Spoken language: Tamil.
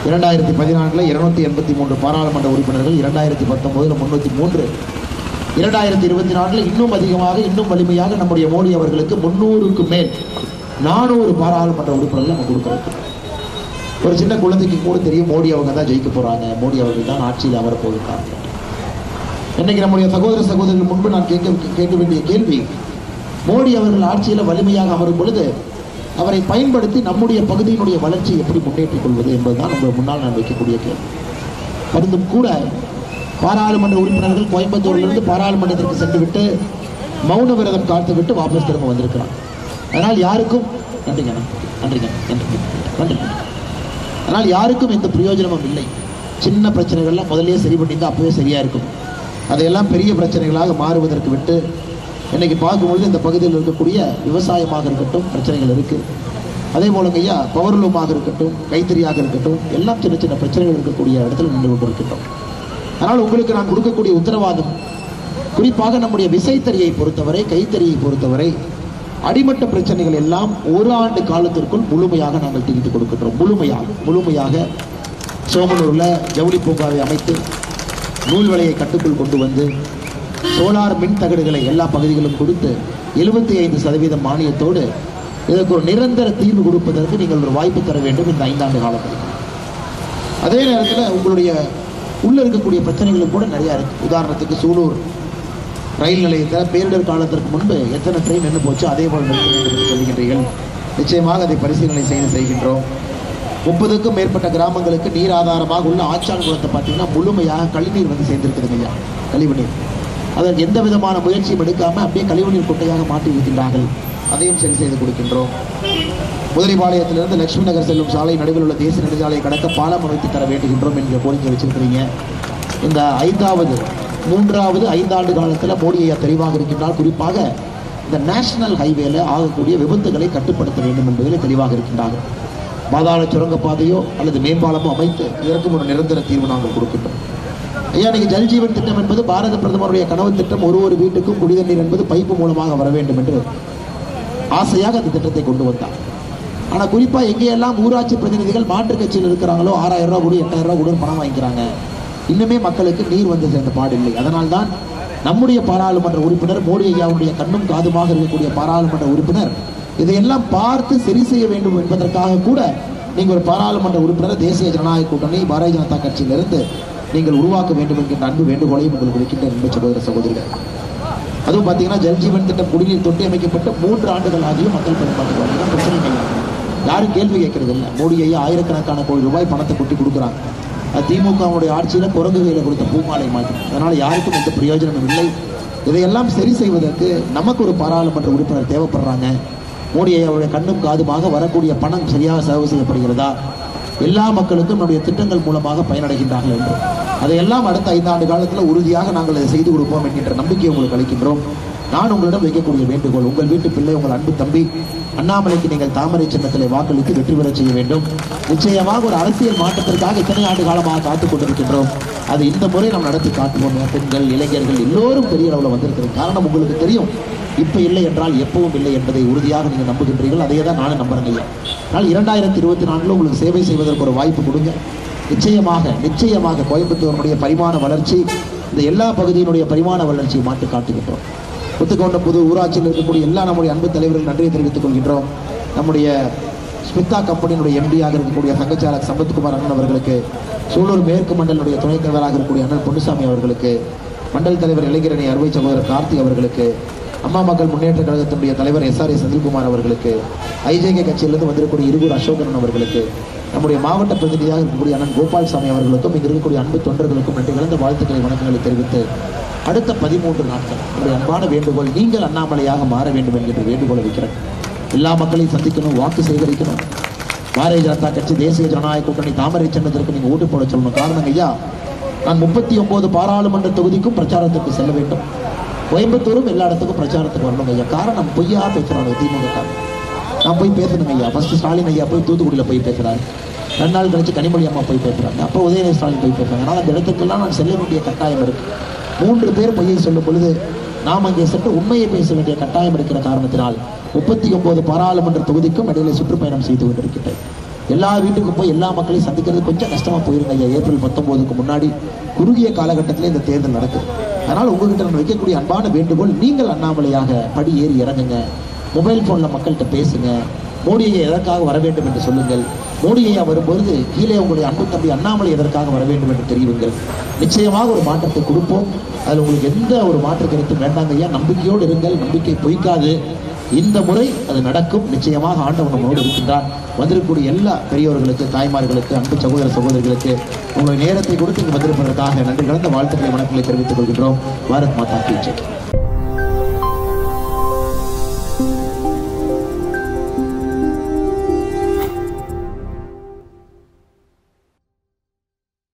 இரண்டாயிரத்தி பதினான்கில் இருநூத்தி எண்பத்தி மூன்று பாராளுமன்ற உறுப்பினர்கள் இரண்டாயிரத்தி பத்தொன்பதில் முன்னூற்றி மூன்று இரண்டாயிரத்தி இருபத்தி நான்கில் இன்னும் அதிகமாக இன்னும் வலிமையாக நம்முடைய மோடி அவர்களுக்கு முன்னூறுக்கு மேல் நானூறு பாராளுமன்ற உறுப்பினர்கள் நம்ம கொடுக்குறோம் ஒரு சின்ன குழந்தைக்கு கூட தெரியும் மோடி அவங்க தான் ஜெயிக்க போறாங்க மோடி அவர்கள் தான் ஆட்சியில் அமர போகிறாங்க இன்னைக்கு நம்முடைய சகோதர சகோதரிகள் முன்பு நான் கேட்க கேட்க வேண்டிய கேள்வி மோடி அவர்கள் ஆட்சியில் வலிமையாக அமரும் பொழுது அவரை பயன்படுத்தி நம்முடைய பகுதியினுடைய வளர்ச்சியை எப்படி முன்னேற்றிக் கொள்வது என்பதுதான் உங்கள் முன்னால் நான் வைக்கக்கூடிய கேள்வி பருந்தும் கூட பாராளுமன்ற உறுப்பினர்கள் கோயம்புத்தூரிலிருந்து பாராளுமன்றத்திற்கு சென்றுவிட்டு மௌன விரதம் காத்துவிட்டு வாபஸ் திரும்ப வந்திருக்கிறார் அதனால் யாருக்கும் நன்றிங்க நன்றிங்க நன்றி நன்றி அதனால் யாருக்கும் எந்த பிரயோஜனமும் இல்லை சின்ன பிரச்சனைகள்லாம் முதல்லயே சரி பண்ணியிருந்தா அப்பவே சரியா இருக்கும் அதையெல்லாம் பெரிய பிரச்சனைகளாக மாறுவதற்கு விட்டு இன்னைக்கு பார்க்கும்பொழுது இந்த பகுதியில் இருக்கக்கூடிய விவசாயமாக இருக்கட்டும் பிரச்சனைகள் இருக்கு அதே போலங்க ஐயா பவர்லூமாக இருக்கட்டும் கைத்தறியாக இருக்கட்டும் எல்லாம் சின்ன சின்ன பிரச்சனைகள் இருக்கக்கூடிய இடத்துல நின்று கொண்டிருக்கின்றோம் அதனால் உங்களுக்கு நான் கொடுக்கக்கூடிய உத்தரவாதம் குறிப்பாக நம்முடைய விசைத்தறியை பொறுத்தவரை கைத்தறியை பொறுத்தவரை அடிமட்ட பிரச்சனைகள் எல்லாம் ஒரு ஆண்டு காலத்திற்குள் முழுமையாக நாங்கள் தீர்த்து கொடுக்கின்றோம் முழுமையாக முழுமையாக சோமனூரில் ஜவுளி பூங்காவை அமைத்து நூல் விலையை கட்டுக்குள் கொண்டு வந்து சோலார் மின் தகடுகளை எல்லா பகுதிகளும் கொடுத்து எழுபத்தி ஐந்து சதவீதம் மானியத்தோடு இதற்கு ஒரு நிரந்தர தீர்வு கொடுப்பதற்கு நீங்கள் ஒரு வாய்ப்பு தர வேண்டும் இந்த ஐந்தாண்டு காலத்தில் அதே நேரத்தில் உங்களுடைய உள்ள இருக்கக்கூடிய பிரச்சனைகளும் கூட நிறையா இருக்கு உதாரணத்துக்கு சூலூர் ரயில் நிலையத்தில் பேரிடர் காலத்திற்கு முன்பு எத்தனை ட்ரெயின் நின்று போச்சு அதே போல் நிறுத்த வேண்டும் என்று சொல்லுகின்றீர்கள் நிச்சயமாக அதை பரிசீலனை செய்து செய்கின்றோம் முப்பதுக்கும் மேற்பட்ட கிராமங்களுக்கு நீர் ஆதாரமாக உள்ள ஆச்சான் குளத்தை பார்த்தீங்கன்னா முழுமையாக கழிநீர் வந்து சேர்ந்திருக்குதுங்க ஐயா கழிவுநீர் அதற்கு எந்த விதமான முயற்சியும் எடுக்காம அப்படியே கழிவுநீர் குட்டையாக மாற்றி வைக்கின்றார்கள் அதையும் சரி செய்து கொடுக்கின்றோம் முதலிபாளையத்திலிருந்து லட்சுமி நகர் செல்லும் சாலை நடுவில் உள்ள தேசிய நெடுஞ்சாலையை கடக்க பாலம் அமைத்து தர வேண்டுகின்றோம் என்கிற கோரிக்கை வச்சிருக்கிறீங்க இந்த ஐந்தாவது மூன்றாவது ஐந்தாண்டு காலத்தில் மோடி ஐயா தெளிவாக இருக்கின்றால் குறிப்பாக இந்த நேஷனல் ஹைவேல ஆகக்கூடிய விபத்துகளை கட்டுப்படுத்த வேண்டும் என்பதில் தெளிவாக இருக்கின்றார்கள் பாதாள சுரங்கப்பாதையோ அல்லது மேம்பாலமோ அமைத்து இதற்கும் ஒரு நிரந்தர தீர்வு நாங்கள் கொடுக்கின்றோம் ஐயா இன்னைக்கு ஜல் ஜீவன் திட்டம் என்பது பாரத பிரதமருடைய கனவு திட்டம் ஒரு ஒரு வீட்டுக்கும் குடிதண்ணீர் என்பது பைப்பு மூலமாக வர வேண்டும் என்று ஆசையாக அந்த திட்டத்தை கொண்டு வந்தார் ஆனால் குறிப்பாக எங்கேயெல்லாம் ஊராட்சி பிரதிநிதிகள் மாற்றுக் கட்சியில் இருக்கிறாங்களோ ஆறாயிரம் ரூபா கொடு எட்டாயிரம் ரூபா கொடுன்னு பணம் வாங்கிக்கிறாங்க இன்னுமே மக்களுக்கு நீர் வந்து சேர்ந்த பாடில்லை அதனால்தான் நம்முடைய பாராளுமன்ற உறுப்பினர் மோடி ஐயாவுடைய கண்ணும் காதுமாக இருக்கக்கூடிய பாராளுமன்ற உறுப்பினர் இதையெல்லாம் பார்த்து சரி செய்ய வேண்டும் என்பதற்காக கூட நீங்கள் ஒரு பாராளுமன்ற உறுப்பினர் தேசிய ஜனநாயக கூட்டணி பாரதிய ஜனதா கட்சியிலிருந்து நீங்கள் உருவாக்க வேண்டும் என்கின்ற அன்பு வேண்டுகோளையும் உங்களுக்கு வைக்கின்ற என்பது சகோதர சகோதரிகள் அதுவும் பார்த்தீங்கன்னா ஜல்ஜீவன் திட்டம் குடிநீர் தொட்டி அமைக்கப்பட்டு மூன்று ஆண்டுகள் ஆகியும் மக்கள் பயன்பாட்டுக்கு வரலாம் பிரச்சனை இல்லை யாரும் கேள்வி கேட்கறது இல்லை மோடி ஐயா ஆயிரக்கணக்கான கோடி ரூபாய் பணத்தை கொட்டி கொடுக்குறாங்க அது திமுகவுடைய ஆட்சியில் குரங்கு கையில கொடுத்த பூமாலை மாதிரி அதனால யாருக்கும் எந்த பிரயோஜனமும் இல்லை இதையெல்லாம் சரி செய்வதற்கு நமக்கு ஒரு பாராளுமன்ற உறுப்பினர் தேவைப்படுறாங்க மோடி ஐயாவுடைய கண்ணும் காதுமாக வரக்கூடிய பணம் சரியாக செலவு செய்யப்படுகிறதா எல்லா மக்களுக்கும் நம்முடைய திட்டங்கள் மூலமாக பயனடைகின்றார்கள் என்று அதையெல்லாம் அடுத்த ஐந்தாண்டு காலத்தில் உறுதியாக நாங்கள் அதை செய்து கொடுப்போம் என்கின்ற நம்பிக்கை உங்களுக்கு அளிக்கின்றோம் நான் உங்களிடம் வைக்கக்கூடிய வேண்டுகோள் உங்கள் வீட்டு பிள்ளை உங்கள் அன்பு தம்பி அண்ணாமலைக்கு நீங்கள் தாமரை சின்னத்திலே வாக்களித்து வெற்றி பெறச் செய்ய வேண்டும் நிச்சயமாக ஒரு அரசியல் மாற்றத்திற்காக இத்தனை ஆண்டு காலமாக காத்துக் கொண்டிருக்கின்றோம் அது இந்த முறை நாம் நடத்தி காட்டுவோம் பெண்கள் இளைஞர்கள் எல்லோரும் பெரிய அளவில் வந்திருக்கிறது காரணம் உங்களுக்கு தெரியும் இப்போ இல்லை என்றால் எப்பவும் இல்லை என்பதை உறுதியாக நீங்கள் நம்புகின்றீர்கள் அதையே தான் நானும் நம்புறேங்க ஐயா அதனால் இரண்டாயிரத்தி இருபத்தி நான்கில் உங்களுக்கு சேவை செய்வதற்கு ஒரு வாய்ப்பு கொடுங்க நிச்சயமாக நிச்சயமாக கோயம்புத்தூரினுடைய பரிமாண வளர்ச்சி இந்த எல்லா பகுதியினுடைய பரிமாண வளர்ச்சியை மாற்றி காட்டுகின்றோம் புத்துக்கொண்ட புது ஊராட்சியில் இருக்கக்கூடிய எல்லா நம்முடைய அன்பு தலைவர்கள் நன்றியை தெரிவித்துக் கொள்கின்றோம் நம்முடைய ஸ்மிதா கம்பெனியினுடைய எம்டியாக இருக்கக்கூடிய சங்கச்சாலக் சம்பத்குமார் அண்ணன் அவர்களுக்கு சூலூர் மேற்கு மண்டலுடைய துணைத் தலைவராக இருக்கக்கூடிய அண்ணன் பொன்னுசாமி அவர்களுக்கு மண்டல் தலைவர் இளைஞரணி அறுவை சகோதரர் கார்த்தி அவர்களுக்கு அம்மா மக்கள் முன்னேற்ற கழகத்தினுடைய தலைவர் எஸ் ஆர் ஏ செந்தில்குமார் அவர்களுக்கு ஐஜேகே கட்சியிலிருந்து வந்திருக்கக்கூடிய இருகூர் அசோகன் அவர்களுக்கு நம்முடைய மாவட்ட பிரதிநிதியாக இருக்கக்கூடிய அண்ணன் கோபால்சாமி அவர்களுக்கும் இங்கு இருக்கக்கூடிய அன்பு தொண்டர்களுக்கும் நன்றி கலந்த வாழ்த்துக்களை வணக்கங்களை தெரிவித்து அடுத்த பதிமூன்று நாட்கள் என்னுடைய அன்பான வேண்டுகோள் நீங்கள் அண்ணாமலையாக மாற வேண்டும் என்கின்ற வேண்டுகோளை வைக்கிறேன் எல்லா மக்களையும் சந்திக்கணும் வாக்கு சேகரிக்கணும் பாரதிய ஜனதா கட்சி தேசிய ஜனநாயக கூட்டணி தாமரை சின்னத்திற்கு நீங்க ஓட்டு போட சொல்லணும் காரணம் ஐயா நான் முப்பத்தி ஒன்பது பாராளுமன்ற தொகுதிக்கும் பிரச்சாரத்துக்கு செல்ல வேண்டும் கோயம்புத்தூரும் எல்லா இடத்துக்கும் பிரச்சாரத்துக்கு வரணும் ஐயா காரணம் பொய்யா பேசுறாங்க திமுக காரங்க. நான் போய் பேசணுங்க ஐயா ஃபர்ஸ்ட் ஸ்டாலின் ஐயா போய் தூத்துக்குடியில் போய் பேசுறாரு ரெண்டு நாள் கழிச்சு கனிமொழி அம்மா போய் பேசுறாங்க அப்போ உதயநிதி ஸ்டாலின் போய் பேசுறாங்க அதனால அந்த இடத்துக்கெல்லாம் நான் செல்ல வேண்டிய கட்டாயம் இருக்கு மூன்று பேர் பொய்யை சொல்லும் பொழுது நாம் அங்கே சென்று உண்மையை பேச வேண்டிய கட்டாயம் இருக்கிற காரணத்தினால் முப்பத்தி ஒன்பது பாராளுமன்ற தொகுதிக்கும் இடையில சுற்றுப்பயணம் செய்து கொண்டிருக்கின்றேன் எல்லா வீட்டுக்கும் போய் எல்லா மக்களையும் சந்திக்கிறது கொஞ்சம் கஷ்டமா போயிருங்க ஐயா ஏப்ரல் பத்தொன்பதுக்கு முன்னாடி குறுகிய காலகட்டத்திலே இந்த தேர்தல் நடக்குது அதனால் உங்ககிட்ட நான் வைக்கக்கூடிய அன்பான வேண்டுகோள் நீங்கள் அண்ணாமலையாக படி ஏறி இறங்குங்க மொபைல் ஃபோனில் மக்கள்கிட்ட பேசுங்க மோடியை எதற்காக வர வேண்டும் என்று சொல்லுங்கள் மோடியை வரும்பொழுது கீழே உங்களுடைய அன்பு தம்பி அண்ணாமலை எதற்காக வர வேண்டும் என்று தெரிவிங்கள் நிச்சயமாக ஒரு மாற்றத்தை கொடுப்போம் அதில் உங்களுக்கு எந்த ஒரு மாற்று கருத்தும் வேண்டாங்க ஐயா நம்பிக்கையோடு இருங்கள் நம்பிக்கை பொய்க்காது இந்த முறை அது நடக்கும் நிச்சயமாக ஆண்டவன் நம்மளோடு இருக்கின்றார் வந்திருக்கக்கூடிய எல்லா பெரியவர்களுக்கு தாய்மார்களுக்கு அன்பு சகோதர சகோதரிகளுக்கு உங்களுடைய நேரத்தை கொடுத்து இங்கு வந்திருப்பதற்காக நன்றி கலந்த வாழ்த்துக்களை வணக்கங்களை தெரிவித்துக் கொள்கின்றோம் பாரத் மாதா கீ ஜெய்